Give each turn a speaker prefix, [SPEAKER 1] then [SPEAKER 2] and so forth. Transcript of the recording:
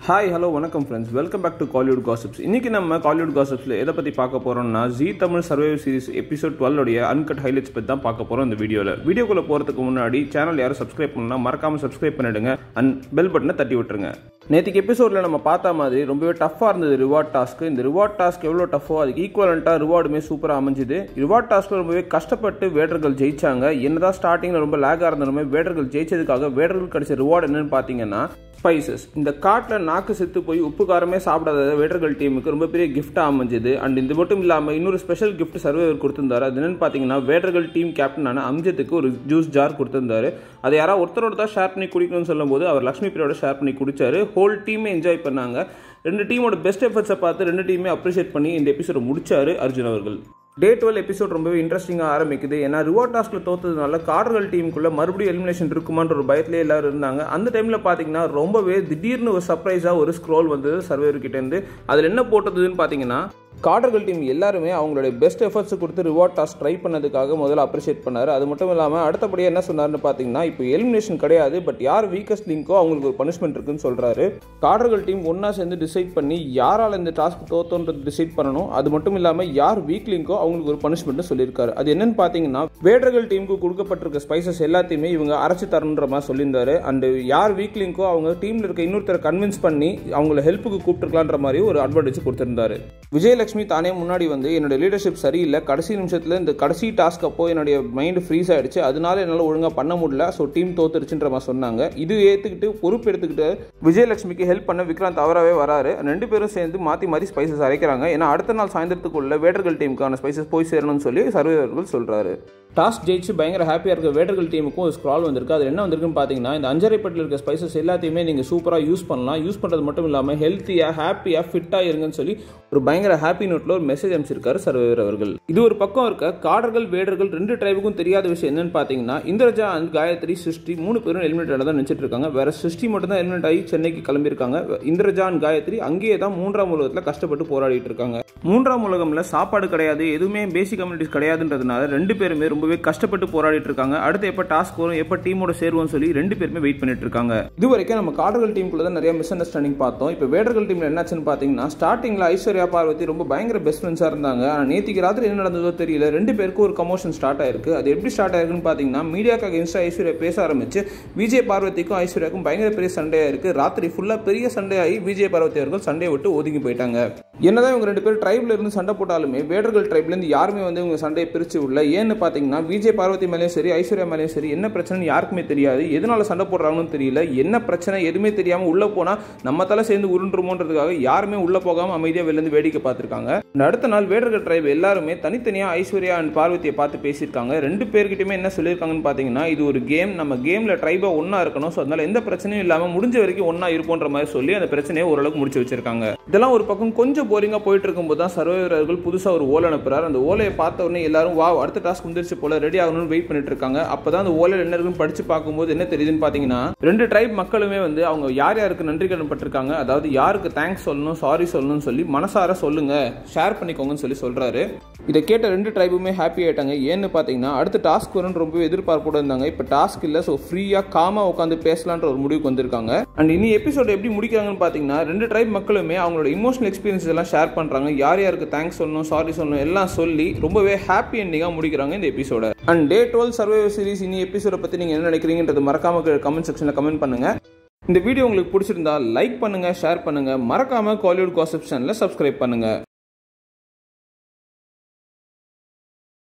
[SPEAKER 1] hi hello வணக்கம் friends welcome back to Kollywood gossips இன்னைக்கு நம்ம காலிவுட் காசிப்ஸில் எதை பற்றி பார்க்க போகிறோம்னா Zee Tamil survivor series episode டுவெல்லோடைய அன்கட் ஹைலைட்ஸ் பற்றி தான் பார்க்க போகிறோம் இந்த வீடியோவில் வீடியோக்குள்ளே போகிறதுக்கு முன்னாடி சேனல் யாரும் சப்ஸ்கிரைப் பண்ணலாம் மறக்காமல் சப்ஸ்கிரைப் பண்ணிடுங்க அண்ட் பெல் பட்டனை தட்டி விட்டுருங்க நேற்றுக்கு எபிசோடில் நம்ம பார்த்த மாதிரி ரொம்பவே டஃப்பாக இருந்தது ரிவார்ட் டாஸ்க்கு இந்த ரிவார்ட் டாஸ்க் எவ்வளோ டஃப்போ அதுக்கு ஈக்குவலண்ட்டாக ரிவார்டுமே சூப்பராக அமைஞ்சுது ரிவார்ட் டாஸ்க்கு ரொம்பவே கஷ்டப்பட்டு வேடர்கள் ஜெயிச்சாங்க என்னதான் ஸ்டார்டிங்கில் ரொம்ப லேக்காக இருந்தாலுமே வேடர்கள் ஜெயிச்சதுக்காக வேடர்கள் கிடைச்ச ரிவார்டு என்னன்னு பார்த்தீங்கன்னா ஸ்பைசஸ் இந்த காட்டில் நாக்கு செத்து போய் உப்பு காரமே சாப்பிடாத வேடர்கள் டீமுக்கு ரொம்ப பெரிய கிஃப்டாக அமைஞ்சது அண்ட் இது மட்டும் இல்லாமல் இன்னொரு ஸ்பெஷல் கிஃப்ட் சர்வேவர் கொடுத்திருந்தாரு அது என்னன்னு பார்த்தீங்கன்னா வேடர்கள் டீம் கேப்டனான அம்ஜத்துக்கு ஒரு ஜூஸ் ஜார் கொடுத்திருந்தாரு அதை யாராவது ஒருத்தரோட தான் ஷேர் பண்ணி குடிக்கணும்னு சொல்லும்போது அவர் லக்ஷ்மி பிரியோட ஷேர் பண்ணி குடிச்சாரு ஹோல் டீமே என்ஜாய் பண்ணாங்க ரெண்டு டீமோட பெஸ்ட் எஃபர்ட்ஸை பார்த்து ரெண்டு டீமே அப்ரிஷியேட் பண்ணி இந்த எபிசோட முடிச்சாரு அர்ஜுன் அவர்கள் டே டுவெல் எபிசோட் ரொம்பவே இன்ட்ரெஸ்டிங்காக ஆரம்பிக்குது ஏன்னா ரிவார்ட் டாஸ்க்கில் தோத்ததுனால கார்டர்கள் டீமுக்குள்ள மறுபடியும் எலிமினேஷன் இருக்குமான்ற ஒரு பயத்திலே எல்லாரும் இருந்தாங்க அந்த டைமில் பார்த்தீங்கன்னா ரொம்பவே திடீர்னு ஒரு சர்ப்ரைஸாக ஒரு ஸ்க்ரோல் வந்தது சர்வேவர் கிட்டேருந்து அதில் என்ன போட்டதுன்னு பார்த்தீங்கன்னா கார்டர்கள் டீம் எல்லாருமே அவங்களுடைய பெஸ்ட் எஃபர்ட்ஸ் கொடுத்து ரிவார்ட் டாஸ்க் ட்ரை பண்ணதுக்காக முதல்ல அப்ரிஷியேட் பண்ணார் அது மட்டும் இல்லாமல் அடுத்தபடியாக என்ன சொன்னார்னு பார்த்தீங்கன்னா இப்போ எலிமினேஷன் கிடையாது பட் யார் வீக்கஸ்ட் லிங்கோ அவங்களுக்கு ஒரு பனிஷ்மெண்ட் இருக்குன்னு சொல்கிறாரு கார்டர்கள் டீம் ஒன்றா சேர்ந்து டிசைட் பண்ணி யாரால் இந்த டாஸ்க் தோத்தோன்றது டிசைட் பண்ணணும் அது மட்டும் இல்லாமல் யார் வீக் லிங்கோ அவங்களுக்கு ஒரு பனிஷ்மெண்ட் சொல்லியிருக்காரு அது என்னன்னு பார்த்தீங்கன்னா வேடர்கள் டீமுக்கு கொடுக்கப்பட்டிருக்க ஸ்பைசஸ் எல்லாத்தையுமே இவங்க அரைச்சு தரணுன்ற மாதிரி சொல்லியிருந்தாரு அண்ட் யார் வீக் லிங்கோ அவங்க டீமில் இருக்க இன்னொருத்தரை கன்வின்ஸ் பண்ணி அவங்கள ஹெல்ப்புக்கு கூப்பிட்டுருக்கலான்ற மாதிரி ஒரு அட்வான்டேஜ் கொடுத்திருந்தாரு விஜயலட்சுமி தானே முன்னாடி வந்து என்னோட லீடர்ஷிப் சரியில்லை கடைசி நிமிஷத்தில் இந்த கடைசி டாஸ்க் அப்போ என்னுடைய மைண்டு ஃப்ரீஸ் ஆயிடுச்சு அதனால என்னால் ஒழுங்காக பண்ண முடியல ஸோ டீம் தோத்துருச்சுன்ற மாதிரி சொன்னாங்க இது ஏற்றுக்கிட்டு பொறுப்பு எடுத்துக்கிட்டு விஜயலட்சுமிக்கு ஹெல்ப் பண்ண விக்ராந்த் அவராகவே வராரு ரெண்டு பேரும் சேர்ந்து மாற்றி மாற்றி ஸ்பைசஸ் அரைக்கிறாங்க ஏன்னா அடுத்த நாள் சாயந்தரத்துக்குள்ள வேடர்கள் டீமுக்கான ஸ்பைசஸ் போய் சேரணும்னு சொல்லி சர்வேவர்கள் சொல்கிறாரு டாஸ்க் ஜெயிச்சு பயங்கர ஹாப்பியாக இருக்க வேடர்கள் டீமுக்கும் ஒரு ஸ்க்ரால் வந்திருக்கு அது என்ன வந்திருக்குன்னு பார்த்தீங்கன்னா இந்த அஞ்சரைப்பட்டில் இருக்க ஸ்பைசஸ் எல்லாத்தையுமே நீங்கள் சூப்பராக யூஸ் பண்ணலாம் யூஸ் பண்ணுறது மட்டும் இல்லாமல் ஹெல்த்தியாக ஹாப்பியாக ஃபிட்டாக இருங்கன்னு சொல்லி ஒரு பயங்கர ஹாப்பி நோட்டில் ஒரு மெசேஜ் அமைச்சிருக்காரு சர்வேவர் அவர்கள் இது ஒரு பக்கம் இருக்க காடர்கள் வேடர்கள் ரெண்டு ட்ரைபுக்கும் தெரியாத விஷயம் என்னன்னு பார்த்தீங்கன்னா இந்திரஜா அண்ட் காயத்ரி சிருஷ்டி மூணு பேரும் எலிமினேட் தான் நினைச்சிட்டு இருக்காங்க வேற சிருஷ்டி மட்டும் தான் எலிமினேட் ஆகி சென்னைக்கு கிளம்பியிருக்காங்க இந்திரஜா அண்ட் காயத்ரி அங்கேயே தான் மூன்றாம் உலகத்தில் கஷ்டப்பட்டு போராடிட்டு இருக்காங்க மூன்றாம் உலகம்ல சாப்பாடு கிடையாது எதுவுமே பேசிக் கம்யூனிட்டிஸ் கிடையாதுன்றதுனால ரெண்டு பேருமே ரொம்பவே கஷ்டப்பட்டு போராடிட்டு இருக்காங்க அடுத்து எப்போ டாஸ்க் வரும் எப்போ டீமோட சேருவோம்னு சொல்லி ரெண்டு பேருமே வெயிட் பண்ணிட்டு இருக்காங்க இது வரைக்கும் நம்ம காடர்கள் டீமுக்குள்ள தான் நிறைய மிஸ் அண்டர்ஸ்டாண்டிங் பார்த்தோம் இப்போ வேடர்கள் டீம்ல என்னாச்சுன்னு பார்த்தீங்கன்னா ஸ்டார்டிங்ல ஐஸ்வர்யா பார்வதி ரொம்ப பயங்கர பெஸ்ட் ஃப்ரெண்ட்ஸாக இருந்தாங்க ஆனால் நேத்திக்கு ராத்திரி என்ன நடந்ததோ தெரியல ரெண்டு பேருக்கும் ஒரு கமோஷன் ஸ்டார்ட் ஆயிருக்கு அது எப்படி ஸ்டார்ட் ஆயிருக்குன்னு பார்த்தீங்கன்னா மீடியாக்கு அகேன்ஸ்டாக ஐஸ்வர்யா பேச ஆரம்பிச்சு விஜய் பார்வதிக்கும் ஐஸ்வர்யாக்கும் பயங்கர பெரிய சண்டையாக இருக்கு ராத்திரி ஃபுல்லாக பெரிய சண்டையாகி விஜய் பார்வதி அவர்கள் சண்டையை விட்டு ஒதுங்கி போயிட்டாங்க என்னதான் இவங்க ரெண்டு பேரும் ட்ரைப்ல இருந்து சண்டை போட்டாலுமே வேடர்கள் ட்ரைப்ல இருந்து யாருமே வந்து இவங்க சண்டையை பிரிச்சு விடல ஏன்னு பார்த்தீங்கன்னா விஜய் பார்வதி மேலேயும் சரி ஐஸ்வர்யா மேலேயும் சரி என்ன பிரச்சனைன்னு யாருக்குமே தெரியாது எதனால சண்டை போடுறாங்கன்னு தெரியல என்ன பிரச்சனை எதுவுமே தெரியாம உள்ள போனா நம்ம தலை சேர்ந்து உருண்டுருமோன்றதுக்காக யாருமே உள்ள போகாம அமைதியா வெளில இருந்து வேடிக்கை பார்த்திருக்காங்க அடுத்த நாள் வேடர்கள் ட்ரைப் எல்லாருமே தனித்தனியா ஐஸ்வர்யா அண்ட் பார்வதியை பார்த்து பேசியிருக்காங்க ரெண்டு பேர்கிட்டயுமே என்ன சொல்லியிருக்காங்கன்னு பார்த்தீங்கன்னா இது ஒரு கேம் நம்ம கேம்ல ட்ரைபா ஒன்னா இருக்கணும் ஸோ அதனால எந்த பிரச்சனையும் இல்லாம முடிஞ்ச வரைக்கும் ஒன்னா இருப்போன்ற மாதிரி சொல்லி அந்த பிரச்சனையை ஓரளவுக்கு முடிச்சு வச்சிருக்காங்க இதெல்லாம் ஒரு பக்கம் கொஞ்சம் போரிங்கா போயிட்டு இருக்கும்போது தான் சர்வைவர்கள் புதுசா ஒரு ஓலை அனுப்புறாரு அந்த ஓலையை பார்த்த உடனே எல்லாரும் வா அடுத்த டாஸ்க் வந்துருச்சு போல ரெடி ஆகணும்னு வெயிட் பண்ணிட்டு இருக்காங்க அப்பதான் அந்த ஓலையில் என்ன இருக்குன்னு படிச்சு பார்க்கும்போது என்ன தெரியுதுன்னு பாத்தீங்கன்னா ரெண்டு ட்ரைப் மக்களுமே வந்து அவங்க யார் யாருக்கு நன்றி கடன் பட்டிருக்காங்க அதாவது யாருக்கு தேங்க்ஸ் சொல்லணும் சாரி சொல்லணும்னு சொல்லி மனசார சொல்லுங்க ஷேர் பண்ணிக்கோங்கன்னு சொல்லி சொல்றாரு இதை கேட்ட ரெண்டு ட்ரைபுமே ஹாப்பி ஆயிட்டாங்க ஏன்னு பார்த்தீங்கன்னா அடுத்த டாஸ்க் வரும்னு ரொம்ப எதிர்பார்ப்போட இருந்தாங்க இப்போ டாஸ்க் இல்லை ஸோ ஃப்ரீயாக காமாக உட்காந்து பேசலான்ற ஒரு முடிவுக்கு வந்திருக்காங்க அண்ட் இனி எபிசோட் எப்படி முடிக்கிறாங்கன்னு பார்த்தீங்கன்னா ரெண்டு ட்ரைப் மக்களுமே அவங்களோட இமோஷனல் எக்ஸ்பீரியன்ஸ் எல்லாம் ஷேர் பண்ணுறாங்க யார் யாருக்கு தேங்க்ஸ் சொல்லணும் சாரி சொல்லணும் எல்லாம் சொல்லி ரொம்பவே ஹாப்பி எண்டிங்காக முடிக்கிறாங்க இந்த episode and day twelve survivor series இனி எபிசோட பற்றி நீங்கள் என்ன நினைக்கிறீங்கன்றது மறக்காம கமெண்ட் செக்ஷனில் கமெண்ட் பண்ணுங்க இந்த வீடியோ உங்களுக்கு பிடிச்சிருந்தா லைக் பண்ணுங்க ஷேர் பண்ணுங்க மறக்காம காலிவுட் காசிப் சேனலை சப்ஸ்கிரைப் பண்ணுங்க